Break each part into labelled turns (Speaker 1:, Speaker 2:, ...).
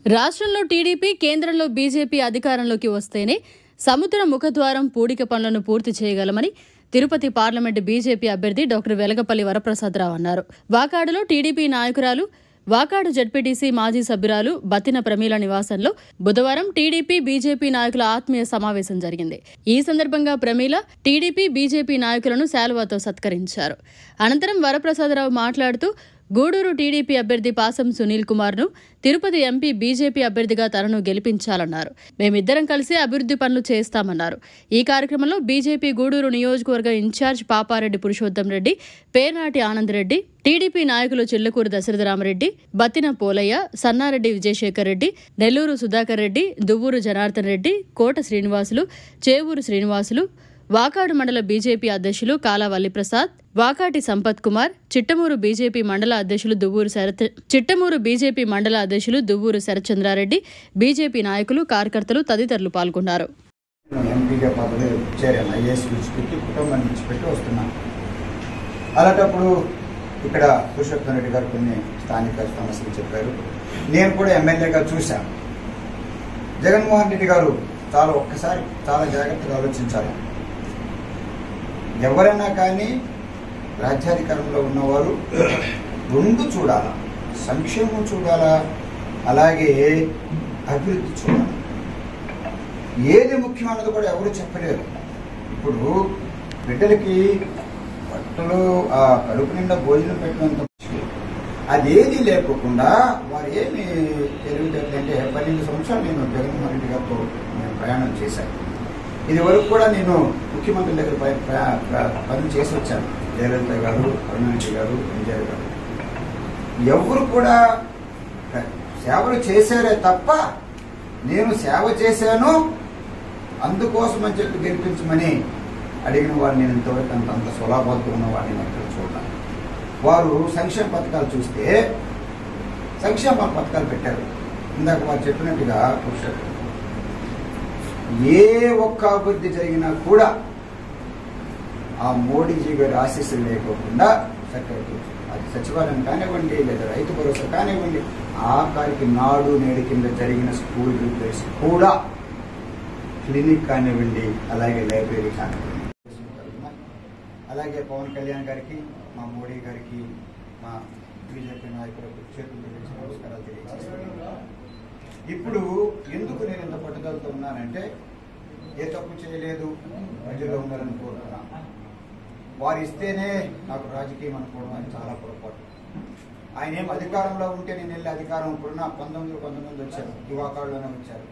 Speaker 1: రాష్ట్రంలో టీడీపీ కేంద్రంలో బీజేపీ అధికారంలోకి వస్తేనే సముద్ర ముఖద్వారం పూడిక పనులను పూర్తి చేయగలమని తిరుపతి పార్లమెంటు బీజేపీ అభ్యర్థి డాక్టర్ వెలగపల్లి వరప్రసాదరావు అన్నారు వాకాడులో టీడీపీ నాయకురాలు వాకాడు జడ్పీటీసీ మాజీ సభ్యురాలు బత్తిన ప్రమీల నివాసంలో బుధవారం టీడీపీ బీజేపీ నాయకుల ఆత్మీయ సమావేశం జరిగింది ఈ సందర్భంగా ప్రమీల టీడీపీ బీజేపీ నాయకులను శాలువాతో సత్కరించారు అనంతరం వరప్రసాదరావు మాట్లాడుతూ గూడూరు టీడీపీ అభ్యర్థి పాసం సునీల్ కుమార్ను తిరుపతి ఎంపీ బీజేపీ అభ్యర్థిగా తనను గెలిపించాలన్నారు మేమిద్దరం కలిసి అభివృద్ధి పనులు చేస్తామన్నారు ఈ కార్యక్రమంలో బీజేపీ గూడూరు నియోజకవర్గ ఇన్ఛార్జ్ పాపారెడ్డి పురుషోత్తం రెడ్డి పేర్నాటి ఆనందరెడ్డి టీడీపీ నాయకులు చిల్లకూరు దశరథరామరెడ్డి బత్తిన పోలయ్య సన్నారెడ్డి విజయశేఖర్ రెడ్డి నెల్లూరు సుధాకర్ రెడ్డి దువ్వూరు జనార్దన్ రెడ్డి కోట శ్రీనివాసులు చేవూరు శ్రీనివాసులు వాకాడు మండల బీజేపీ అధ్యక్షులు కాలావల్లి ప్రసాద్ వాకాటి సంపత్ కుమార్ చిట్టమూరు బీజేపీ మండల అధ్యక్షులు దువ్వూరు శరత్ చిట్టమూరు బీజేపీ మండల అధ్యక్షులు దువ్వూరు శరత్చంద్రారెడ్డి బీజేపీ నాయకులు కార్యకర్తలు తదితరులు పాల్గొన్నారు
Speaker 2: ఎంపీగా పదవి చేరాను ఐఏఎస్ విడిచిపెట్టి కుటుంబాన్ని విడిచిపెట్టి వస్తున్నాను అలాంటప్పుడు ఇక్కడ పురుషోత్తం రెడ్డి గారు కొన్ని స్థానిక సమస్యలు చెప్పారు నేను కూడా ఎమ్మెల్యేగా చూశాను జగన్మోహన్ రెడ్డి గారు చాలా ఒక్కసారి చాలా జాగ్రత్తగా ఆలోచించాలి ఎవరైనా కానీ రాజ్యాధికారంలో ఉన్నవారు రెండు చూడాలా సంక్షేమం చూడాలా అలాగే అభివృద్ధి చూడాలి ఏది ముఖ్యమైనది కూడా ఎవరు చెప్పలేరు ఇప్పుడు బిడ్డలకి బట్టలు ఆ కడుపు నిండా భోజనం పెట్టినంత ముఖ్యం. అదేది లేకోకుండా వారు ఏమి తెలివితేటలు అంటే పన్నెండు సంవత్సరాలు నేను జగన్మోహన్ రెడ్డి గారితో నేను ప్రయాణం చేశాను ఇది వరకు కూడా నేను ముఖ్యమంత్రి దగ్గర ప- ప్ర- ప్ర- పనులు చేసి వచ్చాను జయలలిత గారు కరుణానిధి గారు ఎన్టీఆర్ గారు ఎవరు కూడా సేవలు చేశారే తప్ప నేను సేవ చేశాను అందుకోసం అని చెప్పి గెలిపించమని అడిగిన వారిని నేను ఇంతవరకు అంత అంత సులభంతో ఉన్న వారిని నేను ఎక్కడ చూడాలి వారు సంక్షేమ పథకాలు చూస్తే సంక్షేమ పథకాలు పెట్టారు ఇందాక వారు చెప్పినట్టుగా పురుషోత్తం ఏ ఒక్క అభివృద్ధి జరిగినా కూడా ఆ మోడీజీ గారి ఆశీస్సులు లేకోకుండా చక్కగా అది సచివాలయం కానివ్వండి లేదా రైతు భరోసా కానివ్వండి ఆఖరికి నాడు నేడు కింద జరిగిన స్కూల్ రిపేర్స్ కూడా క్లినిక్ కానివ్వండి అలాగే లైబ్రరీ కానివ్వండి అలాగే పవన్ కళ్యాణ్ గారికి మా మోడీ గారికి మా బీజేపీ నాయకులకు చేతులు జోడించి నమస్కారాలు తెలియజేస్తున్నాను ఇప్పుడు ఎందుకు నేను ఇంత పట్టుదలతో ఉన్నానంటే ఏ తప్పు చేయలేదు ప్రజల్లో ఉండాలని కోరుతున్నాను వారు ఇస్తేనే నాకు రాజకీయం అనుకోవడం అది చాలా పొరపాటు ఆయన ఏం అధికారంలో ఉంటే నేను వెళ్ళి అధికారం ఇప్పుడున్న పంతొమ్మిది పంతొమ్మిది వచ్చారు యువాకాడులోనే వచ్చారు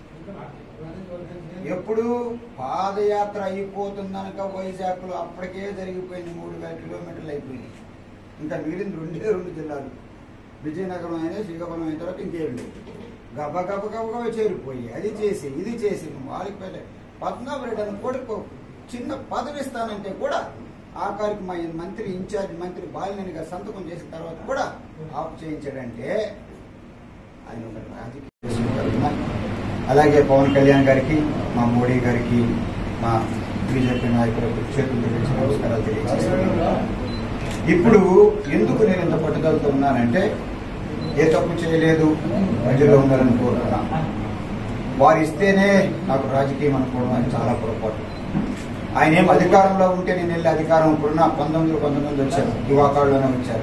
Speaker 2: ఎప్పుడు పాదయాత్ర అయిపోతుందనక వైజాగ్ లో అప్పటికే జరిగిపోయింది మూడు వేల కిలోమీటర్లు అయిపోయింది ఇంకా మిగిలింది రెండే రెండు జిల్లాలు విజయనగరం అయినా శ్రీకాకుళం అయిన తర్వాత ఇంకేం లేదు గబ గబ గబగబ చేరిపోయి అది చేసి ఇది చేసి వాళ్ళకి పెట్టే పద్మనాభరెడ్డి అని కొడుకు చిన్న పదవి ఇస్తానంటే కూడా ఆఖరికి మా మంత్రి ఇన్ఛార్జ్ మంత్రి బాలినేని గారు సంతకం చేసిన తర్వాత కూడా ఆఫ్ చేయించాడంటే ఆయన ఒక రాజకీయ అలాగే పవన్ కళ్యాణ్ గారికి మా మోడీ గారికి మా బీజేపీ నాయకులకు చేతులు జోడించి నమస్కారాలు తెలియజేస్తున్నాను ఇప్పుడు ఎందుకు నేను ఇంత పట్టుదలతో ఉన్నానంటే ఏ తప్పు చేయలేదు ప్రజల్లో ఉండాలని కోరుతున్నాను వారు ఇస్తేనే నాకు రాజకీయం అనుకోవడం అది చాలా పొరపాటు ఆయన ఏం అధికారంలో ఉంటే నేను వెళ్ళి అధికారం ఇప్పుడున్న పంతొమ్మిది పంతొమ్మిది వచ్చారు యువాకాడులోనే వచ్చారు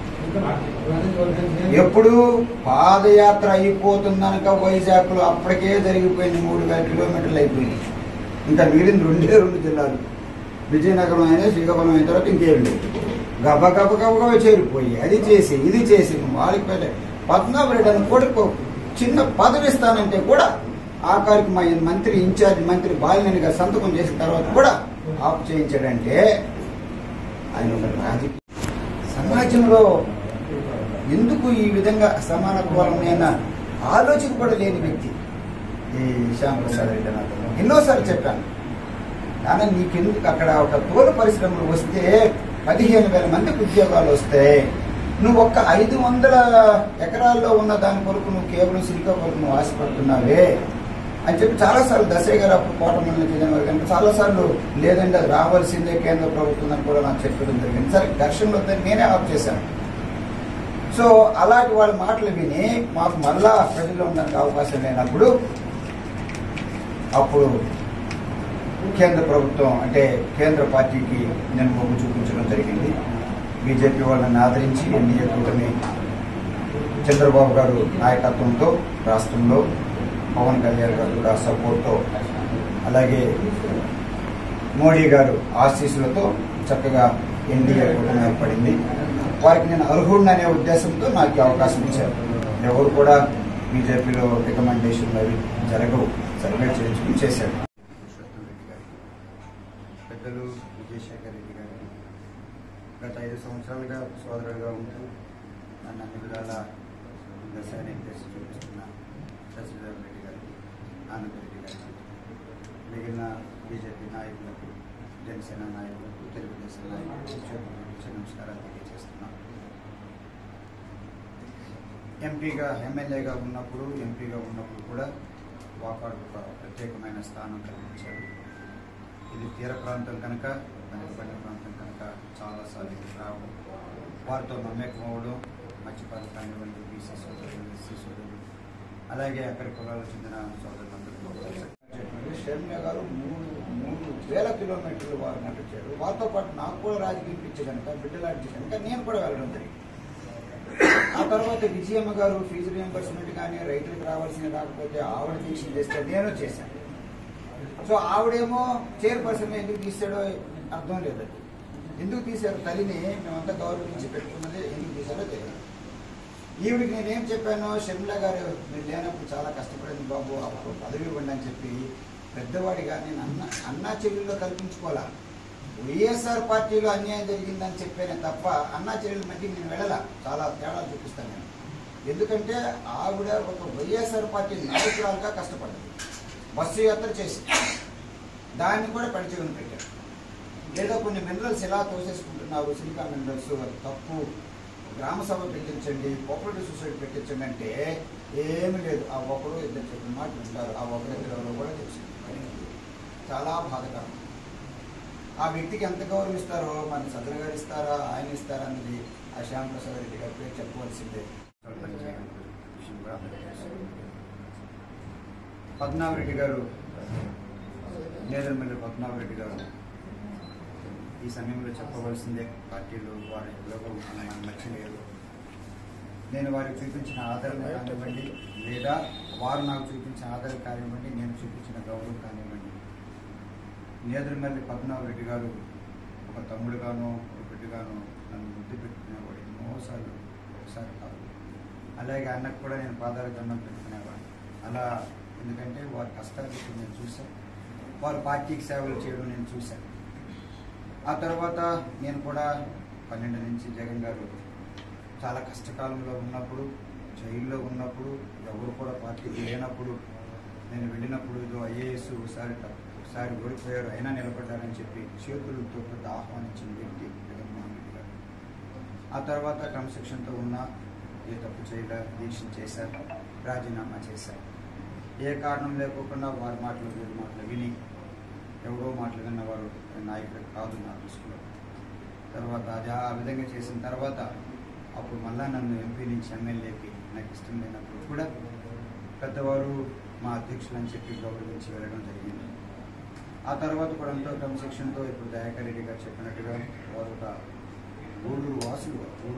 Speaker 2: ఎప్పుడు పాదయాత్ర అయిపోతుందనక వైజాగ్ లో అప్పటికే జరిగిపోయింది మూడు వేల కిలోమీటర్లు అయిపోయింది ఇంకా మిగిలింది రెండే రెండు జిల్లాలు విజయనగరం అయినా శ్రీకాకుళం అయిన తర్వాత ఇంకేం లేదు గబ గబ గబగబ చేరిపోయి అది చేసి ఇది చేసి వాళ్ళకి పెట్టే పద్మనాభరెడ్డి అని కొడుకు చిన్న పదవి ఇస్తానంటే కూడా ఆఖరికి మా మంత్రి ఇన్ఛార్జ్ మంత్రి బాలినేని గారు సంతకం చేసిన తర్వాత కూడా ఆఫ్ చేయించాడంటే ఆయన ఒక రాజకీయ సమాజంలో ఎందుకు ఈ విధంగా సమానత్వాలమైన ఆలోచన కూడా లేని వ్యక్తి ఈ శ్యామ్ ప్రసాద్ రెడ్డి అతను ఎన్నోసార్లు చెప్పాను కానీ నీకెందుకు అక్కడ ఒక తోలు పరిశ్రమలు వస్తే పదిహేను వేల మందికి ఉద్యోగాలు వస్తాయి నువ్వు ఒక్క ఐదు వందల ఎకరాల్లో ఉన్న దాని కొరకు నువ్వు కేవలం శ్రీకాకుళం నువ్వు ఆశపడుతున్నావే అని చెప్పి చాలాసార్లు దశయ్య గారు అప్పుడు కోటమండలి చెందిన వారు కనుక చాలాసార్లు లేదండి అది రావాల్సిందే కేంద్ర ప్రభుత్వం అని కూడా నాకు చెప్పడం జరిగింది సరే ఘర్షణలు వద్దని నేనే ఆఫ్ చేశాను సో అలాంటి వాళ్ళ మాటలు విని మాకు మళ్ళా ప్రజల్లో ఉండడానికి అవకాశం లేనప్పుడు అప్పుడు కేంద్ర ప్రభుత్వం అంటే కేంద్ర పార్టీకి నేను మొగ్గు చూపించడం జరిగింది బీజేపీ వాళ్ళని ఆదరించి ఎన్డీఏ కూటమి చంద్రబాబు గారు నాయకత్వంతో రాష్ట్రంలో పవన్ కళ్యాణ్ గారు కూడా సపోర్ట్తో అలాగే మోడీ గారు ఆశీస్సులతో చక్కగా ఎన్డీఏ కూటమి ఏర్పడింది వారికి నేను అర్హుడిని అనే ఉద్దేశంతో నాకు ఈ అవకాశం ఇచ్చారు ఎవరు కూడా బీజేపీలో రికమెండేషన్లు అవి జరగవు సర్వే చేయించుకుని చేశారు పెద్దలు విజయశేఖర్ రెడ్డి గారికి గత ఐదు సంవత్సరాలుగా సోదరుడుగా ఉంటూ నన్ను అన్ని విధాల దశాన్ని చేసి చూపిస్తున్న శశిధర్ రెడ్డి గారికి ఆనంద్ రెడ్డి గారికి మిగిలిన బీజేపీ నాయకులకు జనసేన నాయకులకు తెలుగుదేశం నాయకులకు చేతులెత్తి నమస్కారాలు తెలియజేస్తున్నాను ఎంపీగా ఎమ్మెల్యేగా ఉన్నప్పుడు ఎంపీగా ఉన్నప్పుడు కూడా వాకాడు ఒక ప్రత్యేకమైన స్థానం కల్పించారు ఇది తీర ప్రాంతం కనుక వెనకబడిన ప్రాంతం కనుక చాలాసార్లు రావడం వారితో మమేకం అవ్వడం మత్స్యకారులు కానివ్వండి బీసీ సోదరులు ఎస్సీ సోదరులు అలాగే అక్కడి కులాలకు చెందిన సోదరులందరితో చెప్పినట్టు షర్మిల గారు మూడు మూడు వేల కిలోమీటర్లు వారు నడిచారు వారితో పాటు నాకు కూడా రాజకీయం పిచ్చి కనుక బిడ్డలాంటి కనుక నేను కూడా వెళ్ళడం జరిగింది ఆ తర్వాత విజయమ్మ గారు ఫీజు రియంబర్స్మెంట్ కానీ రైతులకు రావాల్సింది రాకపోతే ఆవిడ దీక్ష చేస్తే నేను చేశాను సో ఆవిడేమో చైర్పర్సన్ ఎందుకు తీసాడో అర్థం లేదు ఎందుకు తీశారు తల్లిని మేమంతా గౌరవించి పెట్టుకున్నది ఎందుకు తీశారో తెలియదు ఈవిడికి నేనేం చెప్పాను షర్మిల గారు మీరు లేనప్పుడు చాలా కష్టపడింది బాబు అప్పుడు పదవి ఇవ్వండి అని చెప్పి పెద్దవాడిగా నేను అన్న అన్నా చెల్లెల్లో కల్పించుకోవాలా వైఎస్ఆర్ పార్టీలో అన్యాయం జరిగిందని చెప్పానే తప్ప అన్నా చెల్లెల మధ్యకి నేను వెళ్ళాల చాలా తేడా చూపిస్తాను నేను ఎందుకంటే ఆవిడ ఒక వైఎస్ఆర్ పార్టీ నాయకురాలుగా కష్టపడ్డది బస్సు యాత్ర చేసి దాన్ని కూడా పరిచయం పెట్టారు లేదా కొన్ని మినరల్స్ ఎలా తోసేసుకుంటున్నారు సిలికా మినరల్స్ అది తప్పు గ్రామ సభ పెట్టించండి కోఆపరేటివ్ సొసైటీ పెట్టించండి అంటే ఏమీ లేదు ఆ ఒకరు ఇద్దరు చెప్పిన మాట వింటారు ఆ ఒకరిద్దరు ఎవరో కూడా తెలిసింది చాలా బాధకరం ఆ వ్యక్తికి ఎంత గౌరవం ఇస్తారో మన సదర్ గారు ఇస్తారా ఆయన ఇస్తారా అన్నది ఆ శ్యామ్ ప్రసాద్ రెడ్డి గారి పేరు చెప్పవలసిందే విషయం కూడా అందరికీ తెలుసు. పద్మనాభరెడ్డి గారు నేదర్మల్లి పద్మనాభరెడ్డి గారు ఈ సమయంలో చెప్పవలసిందే పార్టీలు వారి లోపల మనకు నచ్చలేదు నేను వారికి చూపించిన ఆదరణ కానివ్వండి లేదా వారు నాకు చూపించిన ఆదరణ కానివ్వండి నేను చూపించిన గౌరవం కానివ్వండి నేదురుమల్లి పద్మనాభరెడ్డి గారు ఒక తమ్ముడుగాను ఒక బిడ్డగాను నన్ను ముద్దు పెట్టుకునేవాడు ఎన్నోసార్లు ఒకసారి కాదు అలాగే అన్నకు కూడా నేను పాదాల దండం పెట్టుకునేవాడు అలా ఎందుకంటే వారి కష్టాలు ఇప్పుడు నేను చూశాను వారు పార్టీకి సేవలు చేయడం నేను చూశాను ఆ తర్వాత నేను కూడా పన్నెండు నుంచి జగన్ గారు చాలా కష్టకాలంలో ఉన్నప్పుడు జైల్లో ఉన్నప్పుడు ఎవరు కూడా పార్టీకి లేనప్పుడు నేను వెళ్ళినప్పుడు ఏదో ఐఏఎస్ ఒకసారి తప్పు- ఒకసారి ఓడిపోయారు అయినా నిలబడ్డారని చెప్పి చేతులతో పెద్ద ఆహ్వానించిన వ్యక్తి జగన్మోహన్ రెడ్డి గారు ఆ తర్వాత క్రమశిక్షణతో ఉన్న ఏ తప్పు చేయలే దీక్ష చేశారు రాజీనామా చేశారు ఏ కారణం లేకోకుండా వారి మాటలు వీరి మాటలు విని ఎవరో మాటలు విన్నవారు నాయకుడు కాదు నా దృష్టిలో తర్వాత అది ఆ విధంగా చేసిన తర్వాత అప్పుడు మళ్ళా నన్ను ఎంపీ నుంచి ఎమ్మెల్యేకి నాకు ఇష్టం లేనప్పుడు కూడా పెద్దవారు మా అధ్యక్షులు అని చెప్పి గౌరవించి వెళ్ళడం జరిగింది ఆ తర్వాత కూడా ఎంతో క్రమశిక్షణతో ఇప్పుడు దయాకర్ రెడ్డి గారు చెప్పినట్టుగా వారు ఒక ఊళ్ళూరు వాసులు ఊళ్ళూరు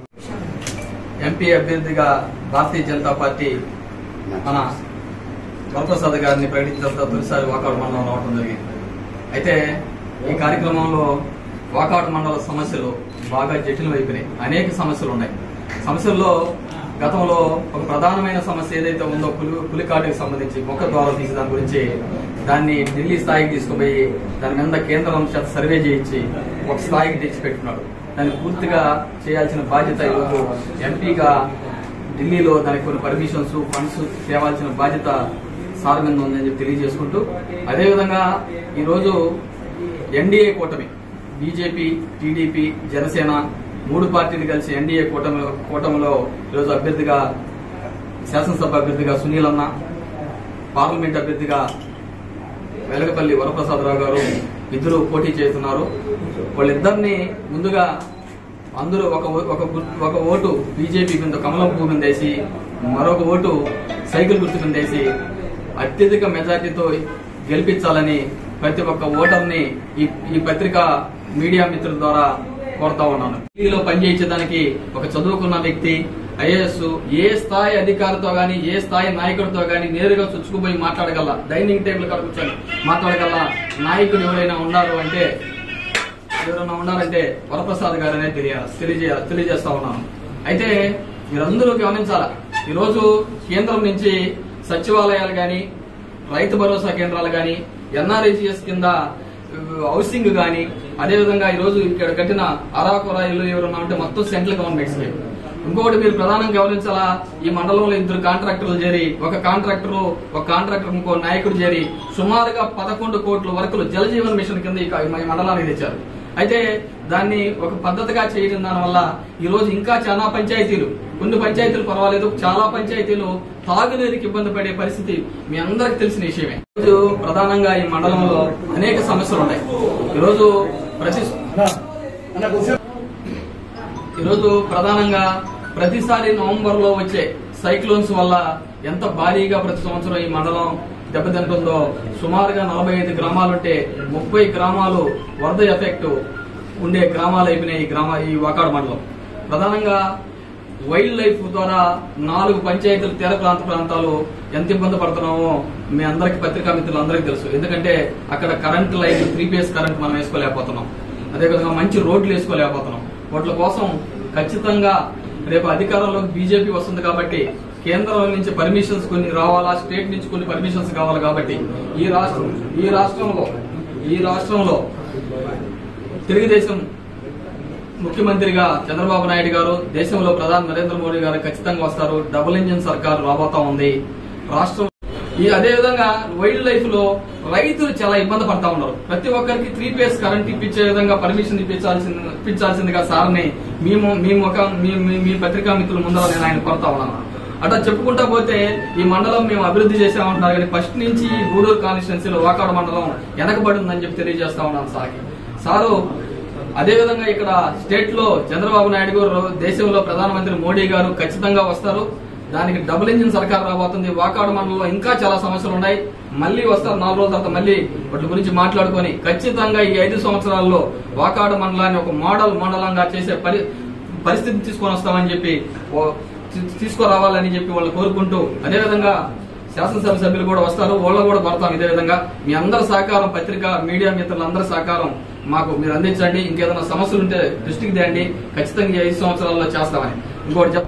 Speaker 3: ఎంపీ అభ్యర్థిగా భారతీయ జనతా పార్టీ మన వరప్రసాద్ గారిని ప్రకటించిన తర్వాత తొలిసారి వాకాడు మండలం రావడం జరిగింది అయితే ఈ కార్యక్రమంలో వాకాడు మండల సమస్యలు బాగా జటిలమైపోయినాయి అనేక సమస్యలు ఉన్నాయి సమస్యల్లో గతంలో ఒక ప్రధానమైన సమస్య ఏదైతే ఉందో పులి పులికాటుకి సంబంధించి మొక్క ద్వారా తీసి దాని గురించి దాన్ని ఢిల్లీ స్థాయికి తీసుకుపోయి దాని మీద కేంద్రం చేత సర్వే చేయించి ఒక స్థాయికి తెచ్చిపెట్టుకున్నాడు దాన్ని పూర్తిగా చేయాల్సిన బాధ్యత ఈరోజు ఎంపీగా ఢిల్లీలో దానికి కొన్ని పర్మిషన్స్ ఫండ్స్ తేవాల్సిన బాధ్యత సార్ మీద ఉందని చెప్పి తెలియజేసుకుంటూ అదేవిధంగా ఈరోజు ఎన్డీఏ కూటమి బీజేపీ టీడీపీ జనసేన మూడు పార్టీలు కలిసి ఎన్డీఏ కూటమి కూటమిలో ఈరోజు అభ్యర్థిగా శాసనసభ అభ్యర్థిగా సునీల్ అన్న పార్లమెంట్ అభ్యర్థిగా వెలగపల్లి వరప్రసాదరావు గారు ఇద్దరు పోటీ చేస్తున్నారు వాళ్ళిద్దరిని ముందుగా అందరూ ఒక ఓ- ఒక గుర్తు- ఒక ఓటు బీజేపీ మీద కమలం పువ్వు మీద వేసి మరొక ఓటు సైకిల్ గుర్తు మీద వేసి అత్యధిక మెజార్టీతో గెలిపించాలని ప్రతి ఒక్క ఓటర్ని ఈ ఈ పత్రిక మీడియా మిత్రుల ద్వారా కోరుతా ఉన్నాను ఢిల్లీలో పనిచేయించడానికి ఒక చదువుకున్న వ్యక్తి ఐఏఎస్ ఏ స్థాయి అధికారితో గాని ఏ స్థాయి నాయకుడితో గాని నేరుగా చుచ్చుకుపోయి మాట్లాడగల డైనింగ్ టేబుల్ కాడ కూర్చొని మాట్లాడగల నాయకుడు ఎవరైనా ఉన్నారు అంటే ఎవరైనా ఉన్నారంటే వరప్రసాద్ గారు అనేది తెలియాలి తెలియజేయ తెలియజేస్తా ఉన్నాను అయితే మీరందరూ గమనించాలా ఈరోజు కేంద్రం నుంచి సచివాలయాలు గాని రైతు భరోసా కేంద్రాలు గాని ఎన్ఆర్ఐజిఎస్ కింద ఆ, హౌసింగ్ గాని అదేవిధంగా ఈ రోజు ఇక్కడ కట్టిన అరాకొరా ఇల్లు ఎవరన్నా ఉంటే మొత్తం సెంట్రల్ గవర్నమెంట్స్ ఇంకొకటి మీరు ప్రధానంగా గమనించాలా ఈ మండలంలో ఇద్దరు కాంట్రాక్టర్లు చేరి ఒక కాంట్రాక్టర్ ఒక కాంట్రాక్టర్ ఇంకో నాయకుడు చేరి సుమారుగా పదకొండు కోట్ల వర్కులు జలజీవన్ మిషన్ కింద ఈ క- ఈ మండలానికి తెచ్చారు అయితే దాన్ని ఒక పద్ధతిగా చేయడం దాని వల్ల ఈ రోజు ఇంకా చాలా పంచాయతీలు కొన్ని పంచాయతీలు పర్వాలేదు చాలా పంచాయతీలు తాగునీరుకి ఇబ్బంది పడే పరిస్థితి మీ అందరికి తెలిసిన విషయమే ఈరోజు ప్రధానంగా ఈ మండలంలో అనేక సమస్యలు ఉన్నాయి ఈరోజు ప్రతి ఈరోజు ప్రధానంగా ప్రతిసారి నవంబర్ లో వచ్చే సైక్లోన్స్ వల్ల ఎంత భారీగా ప్రతి సంవత్సరం ఈ మండలం దెబ్బతింటుందో సుమారుగా నలభై ఐదు గ్రామాలుంటే ముప్పై గ్రామాలు వరద ఎఫెక్ట్ ఉండే గ్రామాలు అయిపోయినాయి ఈ గ్రామ ఈ వాకాడు మండలం ప్రధానంగా వైల్డ్ లైఫ్ ద్వారా నాలుగు పంచాయతీలు తీర ప్రాంత ప్రాంతాలు ఎంత ఇబ్బంది పడుతున్నామో మీ అందరికి పత్రికా మిత్రులు అందరికీ తెలుసు ఎందుకంటే అక్కడ current line three phase current మనం వేసుకోలేకపోతున్నాం అదేవిధంగా మంచి రోడ్లు వేసుకోలేకపోతున్నాం వాటి కోసం ఖచ్చితంగా రేపు అధికారంలోకి బీజేపీ వస్తుంది కాబట్టి కేంద్రం నుంచి పర్మిషన్స్ కొన్ని రావాలా స్టేట్ నుంచి కొన్ని పర్మిషన్స్ కావాలి కాబట్టి ఈ రాష్ట్రం ఈ రాష్ట్రంలో ఈ రాష్ట్రంలో తెలుగుదేశం ముఖ్యమంత్రిగా చంద్రబాబు నాయుడు గారు దేశంలో ప్రధాని నరేంద్ర మోడీ గారు ఖచ్చితంగా వస్తారు డబుల్ ఇంజిన్ సర్కార్ రాబోతా ఉంది రాష్ట్రం ఈ అదే విధంగా వైల్డ్ లైఫ్ లో రైతులు చాలా ఇబ్బంది పడతా ఉన్నారు ప్రతి ఒక్కరికి త్రీ ఫేస్ కరెంట్ ఇప్పించే విధంగా పర్మిషన్ ఇప్పించాల్సింది ఇప్పించాల్సిందిగా సార్ని మేము మీ ముఖం మీ మీ- మీ పత్రికా మిత్రుల ముందర నేను ఆయన కొడతా ఉన్నాను అట్లా చెప్పుకుంటా పోతే ఈ మండలం మేము అభివృద్ధి చేసామంటున్నారు కానీ ఫస్ట్ నుంచి ఈ గూడూరు కాన్స్టిట్యున్సీలో వాకాడు మండలం వెనకబడి ఉందని చెప్పి తెలియజేస్తా ఉన్నాను సార్కి సారు అదే విధంగా ఇక్కడ స్టేట్ లో చంద్రబాబు నాయుడు గారు దేశంలో ప్రధానమంత్రి మోడీ గారు ఖచ్చితంగా వస్తారు దానికి డబుల్ ఇంజిన్ సర్కార్ రాబోతుంది వాకాడు మండలంలో ఇంకా చాలా సమస్యలు ఉన్నాయి మళ్ళీ వస్తారు నాలుగు రోజుల తర్వాత మళ్ళీ వాటి గురించి మాట్లాడుకొని ఖచ్చితంగా ఈ ఐదు సంవత్సరాల్లో వాకాడు మండలాన్ని ఒక మోడల్ మండలంగా చేసే పరి పరిస్థితిని తీసుకొని వస్తామని చెప్పి ఓ- తీ- తీసుకురావాలని చెప్పి వాళ్ళు కోరుకుంటూ అదేవిధంగా శాసనసభ సభ్యులు కూడా వస్తారు వాళ్ళు కూడా పడతాం ఇదే విధంగా మీ అందరి సహకారం పత్రిక మీడియా మిత్రులందరి సహకారం మాకు మీరు అందించండి ఇంకేదైనా సమస్యలు ఉంటే దృష్టికి తేండి ఖచ్చితంగా ఈ ఐదు సంవత్సరాల్లో చేస్తామని ఇంకోటి చెప్